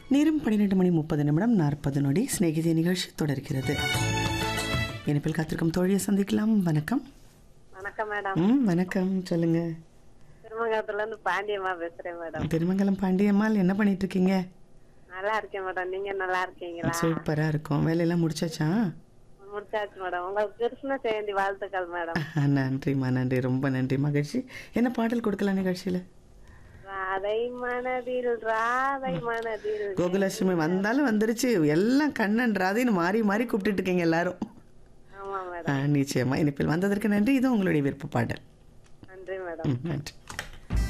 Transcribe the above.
நேரம் பன்னிரெண்டு மணி முப்பது நிமிடம் நாற்பது நொடி சிநேகிதி நிகழ்ச்சி தொடர்கிறது இனிப்பில் காத்திருக்கும் தோழியை சந்திக்கலாம் வணக்கம் வணக்கம் மேடம் ம் வணக்கம் சொல்லுங்க திருமங்கலத்துல இருந்து பாண்டியம்மா பேசுறேன் மேடம் திருமங்கலம் பாண்டியம்மாள் என்ன பண்ணிட்டு இருக்கீங்க நல்லா இருக்கேன் மேடம் நீங்க நல்லா இருக்கீங்களா சூப்பரா இருக்கும் வேலையெல்லாம் முடிச்சாச்சா முடிச்சாச்சு மேடம் உங்களுக்கு கிருஷ்ண ஜெயந்தி வாழ்த்துக்கள் மேடம் ஆ, நன்றிம்மா நன்றி ரொம்ப நன்றி மகிழ்ச்சி என்ன பாடல் கொடுக்கலாம் நிகழ்ச்சியில் ராதை மனதில் ராதை மனதில் கோகுலட்சுமி வந்தாலும் வந்துருச்சு எல்லாம் கண்ணன் ராதைன்னு மாறி மாறி கூப்பிட்டுட்டு இருக்கீங்க எல்லாரும் ஆமா மேடம் ஆ, நிச்சயமா இனிப்பில் வந்ததற்கு நன்றி இது உங்களுடைய விருப்ப பாடல் நன்றி மேடம் ம், நன்றி